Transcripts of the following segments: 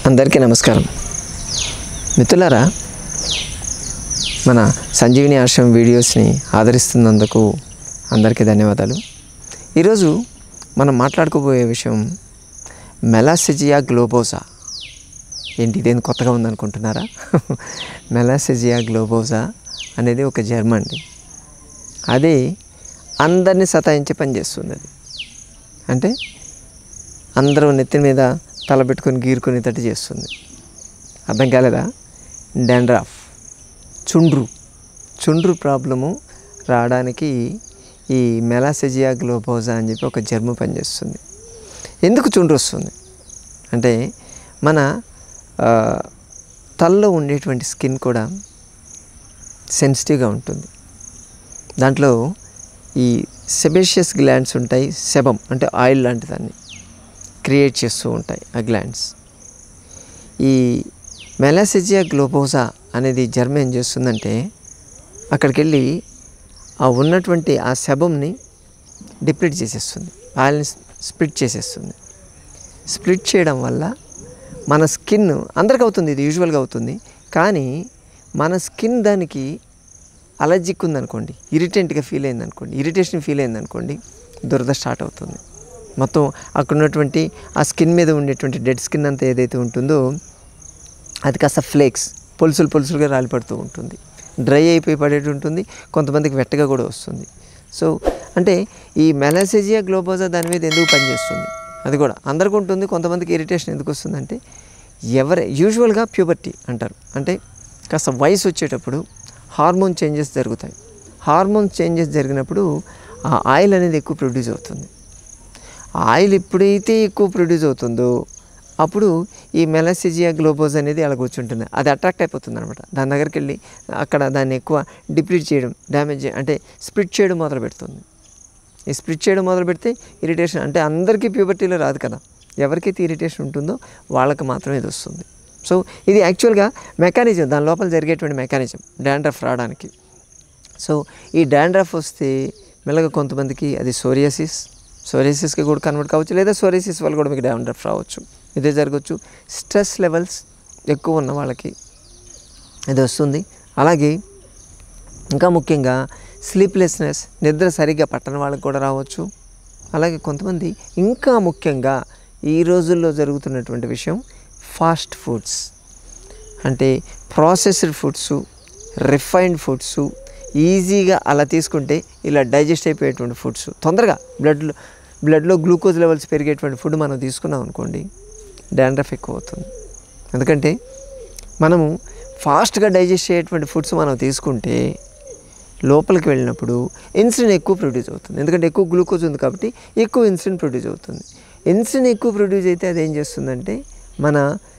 అందరికీ నమస్కారం మిత్రులారా మన సంజీవిని ఆశ్రమం వీడియోస్ని ఆదరిస్తున్నందుకు అందరికీ ధన్యవాదాలు ఈరోజు మనం మాట్లాడుకోబోయే విషయం మెలాసిజియా గ్లోబోజా ఏంటి ఇదేం కొత్తగా ఉందనుకుంటున్నారా మెలాసిజియా గ్లోబోజా అనేది ఒక జర్మ అండి అది అందరినీ సతాయించే పని చేస్తుంది అది అంటే అందరూ నెత్తి మీద తల పెట్టుకొని గీరుకునేటట్టు చేస్తుంది అర్థం కాలేదా డాండ్రాఫ్ చుండ్రు చుండ్రు ప్రాబ్లము రావడానికి ఈ మెలాసెజియా గ్లోబోజా అని చెప్పి ఒక జర్మ పనిచేస్తుంది ఎందుకు చుండ్రు వస్తుంది అంటే మన ఆ, తలలో ఉండేటువంటి స్కిన్ కూడా సెన్సిటివ్గా ఉంటుంది దాంట్లో ఈ సెబేషియస్ గ్లాండ్స్ ఉంటాయి సెబం అంటే ఆయిల్ లాంటి దాన్ని క్రియేట్ చేస్తూ ఉంటాయి ఆ గ్లాండ్స్ ఈ మెలాసిజియా గ్లోబోజా అనేది జర్మ ఏం చేస్తుందంటే అక్కడికి వెళ్ళి ఆ ఉన్నటువంటి ఆ శబంని డిప్లీట్ చేసేస్తుంది ఆయిల్ని స్ప్లిట్ చేసేస్తుంది స్ప్లిట్ చేయడం వల్ల మన స్కిన్ అందరికి అవుతుంది ఇది యూజువల్గా అవుతుంది కానీ మన స్కిన్ దానికి అలర్జిక్ ఉందనుకోండి ఇరిటెంట్గా ఫీల్ అయిందనుకోండి ఇరిటేషన్ ఫీల్ అయిందనుకోండి దురద స్టార్ట్ అవుతుంది మొత్తం అక్కడ ఉన్నటువంటి ఆ స్కిన్ మీద ఉండేటువంటి డెడ్ స్కిన్ అంతా ఏదైతే ఉంటుందో అది కాస్త ఫ్లేక్స్ పొలుసులు పొలుసులుగా రాలిపడుతూ ఉంటుంది డ్రై అయిపోయి పడేటి ఉంటుంది కొంతమందికి వెట్టగా కూడా వస్తుంది సో అంటే ఈ మెలాసెజియా గ్లోబోజా దాని మీద ఎందుకు పనిచేస్తుంది అది కూడా అందరికీ ఉంటుంది కొంతమందికి ఇరిటేషన్ ఎందుకు వస్తుందంటే ఎవరి యూజువల్గా ప్యూబర్టీ అంటారు అంటే కాస్త వయసు వచ్చేటప్పుడు హార్మోన్ చేంజెస్ జరుగుతాయి హార్మోన్ చేంజెస్ జరిగినప్పుడు ఆ ఆయిల్ అనేది ఎక్కువ ప్రొడ్యూస్ అవుతుంది ఆయిల్ ఎప్పుడైతే ఎక్కువ ప్రొడ్యూస్ అవుతుందో అప్పుడు ఈ మెలసిజియా గ్లోబోజ్ అనేది అలా కూర్చుంటుంది అది అట్రాక్ట్ అయిపోతుంది అనమాట దాని దగ్గరికి వెళ్ళి అక్కడ దాన్ని ఎక్కువ డిప్లీట్ చేయడం డ్యామేజ్ అంటే స్ప్లిట్ చేయడం మొదలు పెడుతుంది ఈ స్ప్లిట్ చేయడం మొదలు పెడితే ఇరిటేషన్ అంటే అందరికీ ప్యూబర్టీలో రాదు కదా ఎవరికైతే ఇరిటేషన్ ఉంటుందో వాళ్ళకి మాత్రమే ఇది వస్తుంది సో ఇది యాక్చువల్గా మెకానిజం దాని లోపల జరిగేటువంటి మెకానిజం డాండ్రఫ్ రావడానికి సో ఈ డాండ్రఫ్ వస్తే మెల్లగా కొంతమందికి అది సోరియాసిస్ సోరియాసిస్కి కూడా కన్వర్ట్ కావచ్చు లేదా సోరియాసిస్ వల్ల కూడా మీకు డాండ్రఫ్ రావచ్చు ఇదే జరగవచ్చు స్ట్రెస్ లెవెల్స్ ఎక్కువ ఉన్న వాళ్ళకి ఇది వస్తుంది అలాగే ఇంకా ముఖ్యంగా స్లీప్లెస్నెస్ నిద్ర సరిగ్గా పట్టని వాళ్ళకి కూడా రావచ్చు అలాగే కొంతమంది ఇంకా ముఖ్యంగా ఈ రోజుల్లో జరుగుతున్నటువంటి విషయం ఫాస్ట్ ఫుడ్స్ అంటే ప్రాసెస్డ్ ఫుడ్స్ రిఫైన్డ్ ఫుడ్స్ ఈజీగా అలా తీసుకుంటే ఇలా డైజెస్ట్ అయిపోయేటువంటి ఫుడ్స్ తొందరగా బ్లడ్లో బ్లడ్లో గ్లూకోజ్ లెవెల్స్ పెరిగేటువంటి ఫుడ్ మనం తీసుకున్నాం అనుకోండి డాండ్రఫ్ ఎక్కువ అవుతుంది ఎందుకంటే మనము ఫాస్ట్గా డైజెస్ట్ అయ్యేటువంటి ఫుడ్స్ మనం తీసుకుంటే లోపలికి వెళ్ళినప్పుడు ఇన్సులిన్ ఎక్కువ ప్రొడ్యూస్ అవుతుంది ఎందుకంటే ఎక్కువ గ్లూకోజ్ ఉంది కాబట్టి ఎక్కువ ఇన్సులిన్ ప్రొడ్యూస్ అవుతుంది ఇన్సులిన్ ఎక్కువ ప్రొడ్యూస్ అయితే అది ఏం చేస్తుందంటే మన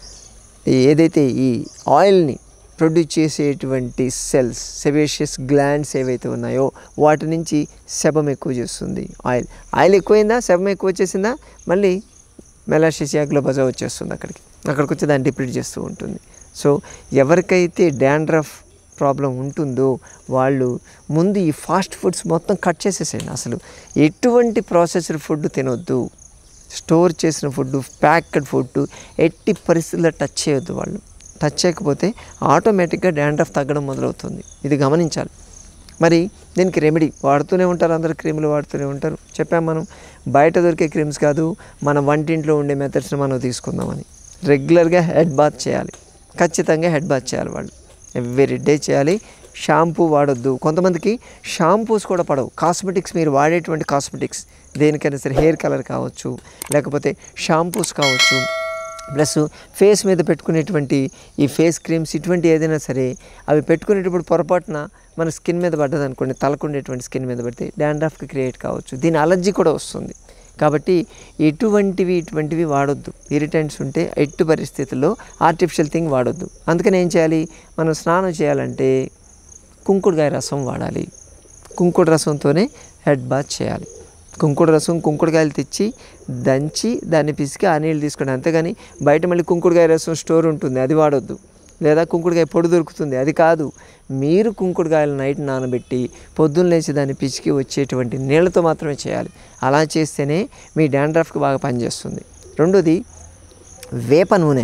ఈ ఏదైతే ఈ ఆయిల్ని ప్రొడ్యూస్ చేసేటువంటి సెల్స్ సెబేషియస్ గ్లాండ్స్ ఏవైతే ఉన్నాయో వాటి నుంచి శబం ఎక్కువ చేస్తుంది ఆయిల్ ఆయిల్ ఎక్కువైందా శబం ఎక్కువ వచ్చేసిందా మళ్ళీ మెలాషిసియా గ్లోబజా వచ్చేస్తుంది అక్కడికి అక్కడికి వచ్చి దాన్ని డిప్లీట్ చేస్తూ ఉంటుంది సో ఎవరికైతే డాండ్రఫ్ ప్రాబ్లం ఉంటుందో వాళ్ళు ముందు ఈ ఫాస్ట్ ఫుడ్స్ మొత్తం కట్ చేసేసేయండి అసలు ఎటువంటి ప్రాసెస్డ్ ఫుడ్ తినొద్దు స్టోర్ చేసిన ఫుడ్ ప్యాక్డ్ ఫుడ్ ఎట్టి పరిస్థితుల్లో టచ్ చేయొద్దు వాళ్ళు టచ్ చేయకపోతే ఆటోమేటిక్గా డాండ్రఫ్ తగ్గడం మొదలవుతుంది ఇది గమనించాలి మరి దీనికి రెమెడీ వాడుతూనే ఉంటారు అందరు క్రీములు వాడుతూనే ఉంటారు చెప్పాం మనం బయట దొరికే క్రీమ్స్ కాదు మన వంటింట్లో ఉండే మెథడ్స్ని మనం తీసుకుందామని రెగ్యులర్గా హెడ్ బాత్ చేయాలి ఖచ్చితంగా హెడ్ బాత్ చేయాలి వాళ్ళు ఎవ్రీ డే చేయాలి షాంపూ వాడొద్దు కొంతమందికి షాంపూస్ కూడా పడవు కాస్మెటిక్స్ మీరు వాడేటువంటి కాస్మెటిక్స్ దేనికైనా సరే హెయిర్ కలర్ కావచ్చు లేకపోతే షాంపూస్ కావచ్చు ప్లస్ ఫేస్ మీద పెట్టుకునేటువంటి ఈ ఫేస్ క్రీమ్స్ ఇటువంటి ఏదైనా సరే అవి పెట్టుకునేటప్పుడు పొరపాటున మన స్కిన్ మీద పడ్డదనుకోండి తలకుండేటువంటి స్కిన్ మీద పడితే డాండ్రఫ్కి క్రియేట్ కావచ్చు దీని అలర్జీ కూడా వస్తుంది కాబట్టి ఎటువంటివి ఇటువంటివి వాడొద్దు ఇరిటెంట్స్ ఉంటే ఎట్టు పరిస్థితుల్లో ఆర్టిఫిషియల్ థింగ్ వాడొద్దు అందుకని ఏం చేయాలి మనం స్నానం చేయాలంటే కుంకుడుకాయ రసం వాడాలి కుంకుడు రసంతోనే హెడ్ బాత్ చేయాలి కుంకుడు రసం కుంకుడుకాయలు తెచ్చి దంచి దాన్ని పిసికి ఆ నీళ్ళు తీసుకోండి అంతేగాని బయట మళ్ళీ కుంకుడుకాయ రసం స్టోర్ ఉంటుంది అది వాడొద్దు లేదా కుంకుడుకాయ పొడి దొరుకుతుంది అది కాదు మీరు కుంకుడుకాయలు నైట్ నానబెట్టి పొద్దున్న లేచి దాన్ని పిసికి వచ్చేటువంటి నీళ్ళతో మాత్రమే చేయాలి అలా చేస్తేనే మీ డాండ్రఫ్కి బాగా పనిచేస్తుంది రెండోది వేప నూనె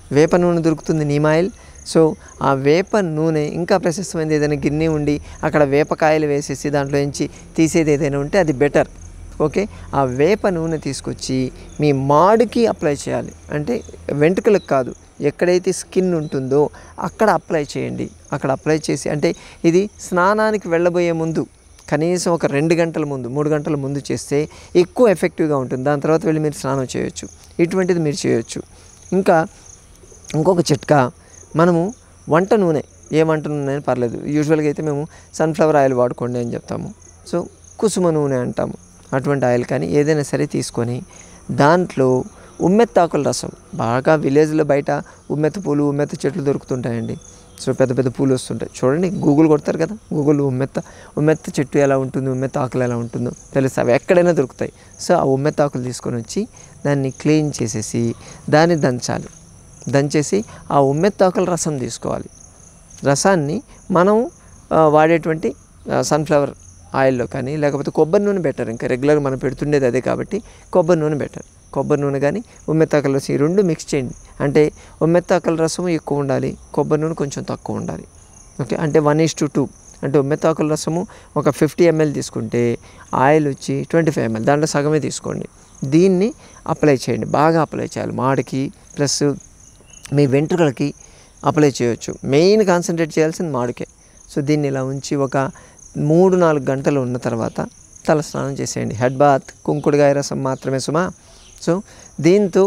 వేప నూనె దొరుకుతుంది నీమ్ ఆయిల్ సో ఆ వేప నూనె ఇంకా ప్రశస్తమైనది ఏదైనా గిన్నె ఉండి అక్కడ వేపకాయలు వేసేసి దాంట్లో నుంచి తీసేది ఏదైనా ఉంటే అది బెటర్ ఓకే ఆ వేప నూనె తీసుకొచ్చి మీ మాడుకి అప్లై చేయాలి అంటే వెంట్రుకలకు కాదు ఎక్కడైతే స్కిన్ ఉంటుందో అక్కడ అప్లై చేయండి అక్కడ అప్లై చేసి అంటే ఇది స్నానానికి వెళ్ళబోయే ముందు కనీసం ఒక రెండు గంటల ముందు మూడు గంటల ముందు చేస్తే ఎక్కువ ఎఫెక్టివ్గా ఉంటుంది దాని తర్వాత వెళ్ళి మీరు స్నానం చేయొచ్చు ఇటువంటిది మీరు చేయొచ్చు ఇంకా ఇంకొక చిట్కా మనము వంట నూనె ఏ వంట నూనె అయినా పర్లేదు యూజువల్గా అయితే మేము సన్ఫ్లవర్ ఆయిల్ వాడుకోండి అని చెప్తాము సో కుసుమ నూనె అంటాము అటువంటి ఆయిల్ కానీ ఏదైనా సరే తీసుకొని దాంట్లో ఉమ్మెత్తాకుల రసం బాగా విలేజ్లో బయట ఉమ్మెత్త పూలు ఉమ్మెత్త చెట్లు దొరుకుతుంటాయండి సో పెద్ద పెద్ద పూలు వస్తుంటాయి చూడండి గూగుల్ కొడతారు కదా గూగుల్ ఉమ్మెత్త ఉమ్మెత్త చెట్టు ఎలా ఉంటుంది ఉమ్మెత్త ఆకులు ఎలా ఉంటుందో తెలుసు అవి ఎక్కడైనా దొరుకుతాయి సో ఆ ఉమ్మెత్త ఆకులు తీసుకొని వచ్చి దాన్ని క్లీన్ చేసేసి దాన్ని దంచాలి దంచేసి ఆ ఉమ్మెత్తాకుల రసం తీసుకోవాలి రసాన్ని మనం ఆ, వాడేటువంటి ఆ, సన్ఫ్లవర్ ఆయిల్లో కానీ లేకపోతే కొబ్బరి నూనె బెటర్ ఇంకా రెగ్యులర్గా మనం పెడుతుండేది అదే కాబట్టి కొబ్బరి నూనె బెటర్ కొబ్బరి నూనె కానీ ఉమ్మెత్తాకుల రసం ఈ రెండు మిక్స్ చేయండి అంటే ఉమ్మెత్తాకుల రసం ఎక్కువ ఉండాలి కొబ్బరి నూనె కొంచెం తక్కువ ఉండాలి ఓకే అంటే వన్ ఈస్ టు టూ అంటే ఉమ్మెత్తాకుల రసము ఒక ఫిఫ్టీ ఎంఎల్ తీసుకుంటే ఆయిల్ వచ్చి ట్వంటీ ఫైవ్ ఎంఎల్ దాంట్లో సగమే తీసుకోండి దీన్ని అప్లై చేయండి బాగా అప్లై చేయాలి మాడికి ప్లస్ మీ వెంట్రుకలకి అప్లై చేయొచ్చు మెయిన్ కాన్సన్ట్రేట్ చేయాల్సింది మామిడికే సో దీన్ని ఇలా ఉంచి ఒక మూడు నాలుగు గంటలు ఉన్న తర్వాత తల స్నానం చేసేయండి హెడ్ బాత్ కుంకుడుగాయ రసం మాత్రమే సుమా సో దీంతో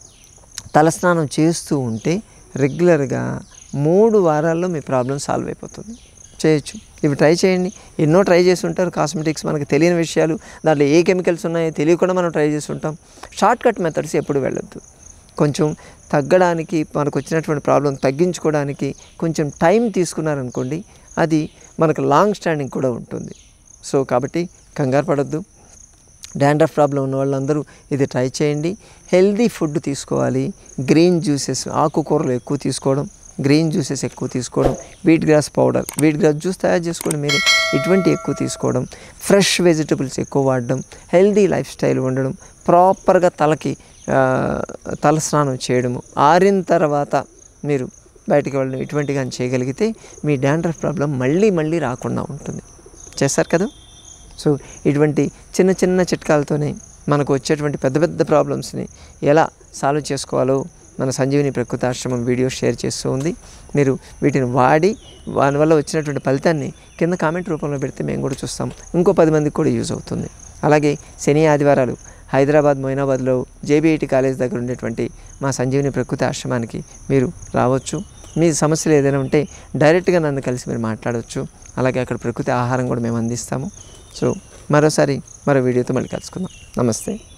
తలస్నానం చేస్తూ ఉంటే రెగ్యులర్గా మూడు వారాల్లో మీ ప్రాబ్లం సాల్వ్ అయిపోతుంది చేయొచ్చు ఇవి ట్రై చేయండి ఎన్నో ట్రై చేసి ఉంటారు కాస్మెటిక్స్ మనకు తెలియని విషయాలు దాంట్లో ఏ కెమికల్స్ ఉన్నాయో తెలియకుండా మనం ట్రై చేసి ఉంటాం షార్ట్ కట్ మెథడ్స్ ఎప్పుడు వెళ్ళొద్దు కొంచెం తగ్గడానికి మనకు వచ్చినటువంటి ప్రాబ్లం తగ్గించుకోవడానికి కొంచెం టైం తీసుకున్నారనుకోండి అది మనకు లాంగ్ స్టాండింగ్ కూడా ఉంటుంది సో కాబట్టి కంగారు పడద్దు డాండ్రఫ్ ప్రాబ్లం ఉన్న వాళ్ళందరూ ఇది ట్రై చేయండి హెల్దీ ఫుడ్ తీసుకోవాలి గ్రీన్ జ్యూసెస్ ఆకుకూరలు ఎక్కువ తీసుకోవడం గ్రీన్ జ్యూసెస్ ఎక్కువ తీసుకోవడం wheat grass powder wheat grass juice తయారు చేసుకోవడం మీరే ఇటువంటి ఎక్కువ తీసుకోవడం ఫ్రెష్ వెజిటబుల్స్ ఎక్కువ వాడడం హెల్దీ లైఫ్ స్టైల్ ఉండడం ప్రాపర్గా తలకి ఆ, తల స్నానం చేయడము ఆరిన తర్వాత మీరు బయటికి వెళ్ళడం ఇటువంటి కానీ చేయగలిగితే మీ డాండ్రఫ్ ప్రాబ్లం మళ్ళీ మళ్ళీ రాకుండా ఉంటుంది చేస్తారు కదా సో ఇటువంటి చిన్న చిన్న చిట్కాలతోనే మనకు వచ్చేటువంటి పెద్ద పెద్ద ప్రాబ్లమ్స్ని ఎలా సాల్వ్ చేసుకోవాలో మన సంజీవిని ప్రకృతి ఆశ్రమం వీడియో షేర్ చేస్తూ ఉంది మీరు వీటిని వాడి వాని వల్ల వచ్చినటువంటి ఫలితాన్ని కింద కామెంట్ రూపంలో పెడితే మేము కూడా చూస్తాం ఇంకో పది మందికి కూడా యూజ్ అవుతుంది అలాగే శని ఆదివారాలు హైదరాబాద్ మొయినాబాద్లో జేబీఐటి కాలేజ్ దగ్గర ఉండేటువంటి మా సంజీవిని ప్రకృతి ఆశ్రమానికి మీరు రావచ్చు మీ సమస్యలు ఏదైనా ఉంటే డైరెక్ట్గా నన్ను కలిసి మీరు మాట్లాడవచ్చు అలాగే అక్కడ ప్రకృతి ఆహారం కూడా మేము అందిస్తాము సో మరోసారి మరో వీడియోతో మళ్ళీ కలుసుకుందాం నమస్తే